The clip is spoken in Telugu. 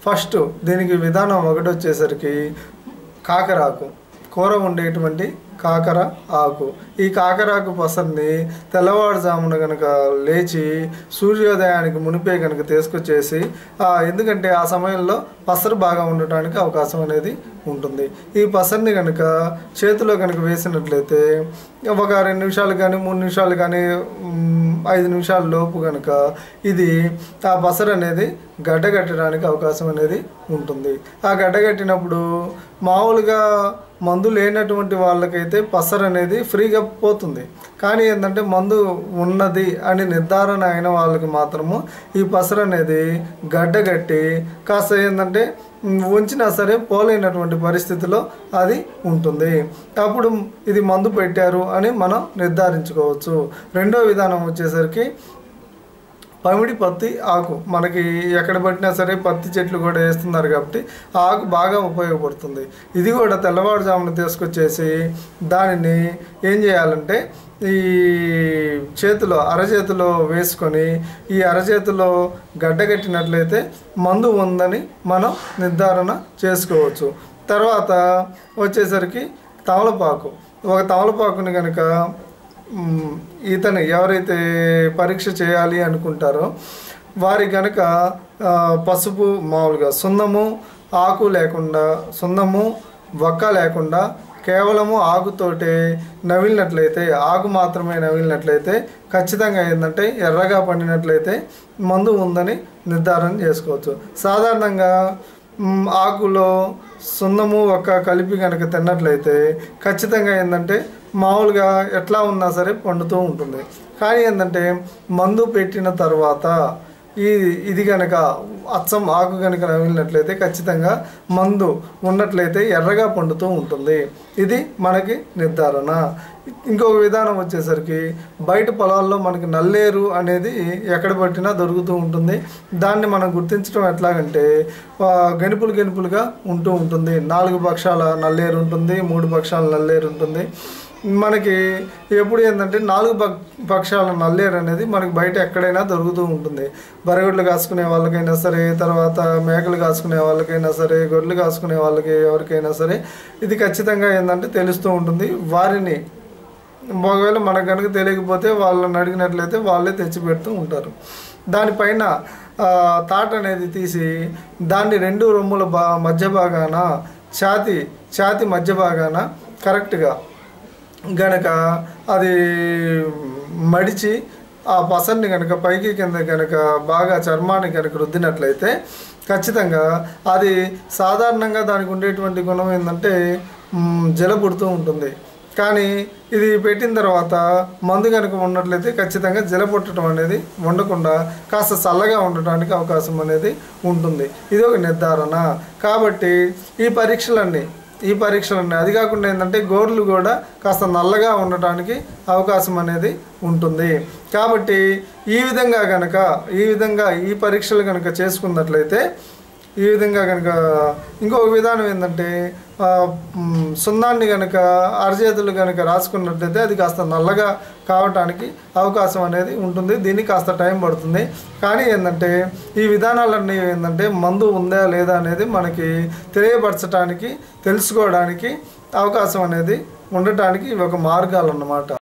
ఫస్ట్ దీనికి విధానం ఒకటి వచ్చేసరికి కాకరాకు కూర ఉండేటువంటి కాకర ఆకు ఈ కాకరాకు పసర్ని తెల్లవారుజామున కనుక లేచి సూర్యోదయానికి మునిపే కనుక తీసుకొచ్చేసి ఆ, ఎందుకంటే ఆ సమయంలో పసరు బాగా ఉండటానికి అవకాశం అనేది ఉంటుంది ఈ పసర్ని కనుక చేతిలో కనుక వేసినట్లయితే ఒక రెండు నిమిషాలు కానీ మూడు నిమిషాలు కానీ మ్, ఐదు నిమిషాల లోపు కనుక ఇది ఆ పసరు అనేది గడ్డగట్టడానికి అవకాశం అనేది ఉంటుంది ఆ గడ్డగట్టినప్పుడు మామూలుగా మందు లేనటువంటి వాళ్ళకైతే పసరు అనేది ఫ్రీగా పోతుంది కానీ ఏంటంటే మందు ఉన్నది అని నిర్ధారణ అయిన వాళ్ళకి మాత్రము ఈ పసరు అనేది గడ్డగట్టి కాస్త ఏంటంటే ఉమ్, ఉంచినా సరే పోలేనటువంటి పరిస్థితిలో అది ఉంటుంది అప్పుడు ఇది మందు పెట్టారు అని మనం నిర్ధారించుకోవచ్చు రెండో విధానం వచ్చేసరికి పమిడి పత్తి ఆకు మనకి ఎక్కడ పట్టినా సరే పత్తి చెట్లు కూడా వేస్తున్నారు కాబట్టి ఆ ఆకు బాగా ఉపయోగపడుతుంది ఇది కూడా తెల్లవారుజామున తీసుకొచ్చేసి దానిని ఏం చేయాలంటే ఈ చేతిలో అరచేతిలో వేసుకొని ఈ అరచేతిలో గడ్డగట్టినట్లయితే మందు ఉందని మనం నిర్ధారణ చేసుకోవచ్చు తర్వాత వచ్చేసరికి తమలపాకు ఒక తమలపాకుని కనుక మ్, ఇతను ఎవరైతే పరీక్ష చేయాలి అనుకుంటారో వారి కనుక ఆ, పసుపు మామూలుగా సున్నము ఆకు లేకుండా సున్నము వక్క లేకుండా కేవలము ఆకుతోటే నవిలినట్లయితే ఆకు మాత్రమే నవిలినట్లయితే ఖచ్చితంగా ఏంటంటే ఎర్రగా పండినట్లయితే మందు ఉందని నిర్ధారణ చేసుకోవచ్చు సాధారణంగా మ్, ఆకులో సున్నము ఒక్క కలిపి కనుక తిన్నట్లయితే ఖచ్చితంగా ఏంటంటే మామూలుగా ఎట్లా ఉన్నా సరే పండుతూ ఉంటుంది కానీ ఏంటంటే మందు పెట్టిన తర్వాత ఈ ఇది కనుక అచ్చం ఆకు కనుక నమిలినట్లయితే ఖచ్చితంగా మందు ఉన్నట్లయితే ఎర్రగా పండుతూ ఉంటుంది ఇది మనకి నిర్ధారణ ఇంకొక విధానం వచ్చేసరికి బయట పొలాల్లో మనకి నల్లేరు అనేది ఎక్కడ పట్టినా దొరుకుతూ ఉంటుంది దాన్ని మనం గుర్తించడం ఎట్లాగంటే ఆ, గెనుపులు గెనుపులుగా ఉంటూ ఉంటుంది నాలుగు పక్షాల నల్లేరు ఉంటుంది మూడు పక్షాల నల్లేరు ఉంటుంది మనకి ఎప్పుడు ఏంటంటే నాలుగు పక్ పక్షాల నల్లేరు అనేది మనకి బయట ఎక్కడైనా దొరుకుతూ ఉంటుంది బరగొడ్లు కాసుకునే వాళ్ళకైనా సరే తర్వాత మేకలు కాసుకునే వాళ్ళకైనా సరే గొడ్లు కాసుకునే వాళ్ళకి ఎవరికైనా సరే ఇది ఖచ్చితంగా ఏంటంటే తెలుస్తూ ఉంటుంది వారిని ఒకవేళ మనకు కనుక తెలియకపోతే వాళ్ళని అడిగినట్లయితే వాళ్ళే తెచ్చి పెడుతూ ఉంటారు దానిపైన ఆ, తాట అనేది తీసి దాన్ని రెండు రొమ్ముల బా మధ్య భాగాన ఛాతి ఛాతి మధ్య భాగాన కరెక్ట్గా గనక అది మడిచి ఆ పసర్ని కనుక పైకి కింద కనుక బాగా చర్మాన్ని కనుక రుద్దినట్లయితే ఖచ్చితంగా అది సాధారణంగా దానికి ఉండేటువంటి గుణం ఏంటంటే మ్, జల పుడుతూ ఉంటుంది కానీ ఇది పెట్టిన తర్వాత మందు కనుక ఉన్నట్లయితే ఖచ్చితంగా జల పుట్టడం అనేది ఉండకుండా కాస్త చల్లగా ఉండటానికి అవకాశం అనేది ఉంటుంది ఇది ఒక నిర్ధారణ కాబట్టి ఈ పరీక్షలన్నీ ఈ పరీక్షలన్నీ అది కాకుండా ఏంటంటే గోర్లు కూడా కాస్త నల్లగా ఉండటానికి అవకాశం అనేది ఉంటుంది కాబట్టి ఈ విధంగా కనుక ఈ విధంగా ఈ పరీక్షలు కనుక చేసుకున్నట్లయితే ఈ విధంగా కనుక ఇంకొక విధానం ఏంటంటే ఆ, మ్, సున్నాన్ని కనుక అరచేతులు కనుక రాసుకున్నట్లయితే అది కాస్త నల్లగా కావటానికి అవకాశం అనేది ఉంటుంది దీనికి కాస్త టైం పడుతుంది కానీ ఏంటంటే ఈ విధానాలన్నీ ఏంటంటే మందు ఉందా లేదా అనేది మనకి తెలియపరచడానికి తెలుసుకోవడానికి అవకాశం అనేది ఉండటానికి ఇవి ఒక మార్గాలు అన్నమాట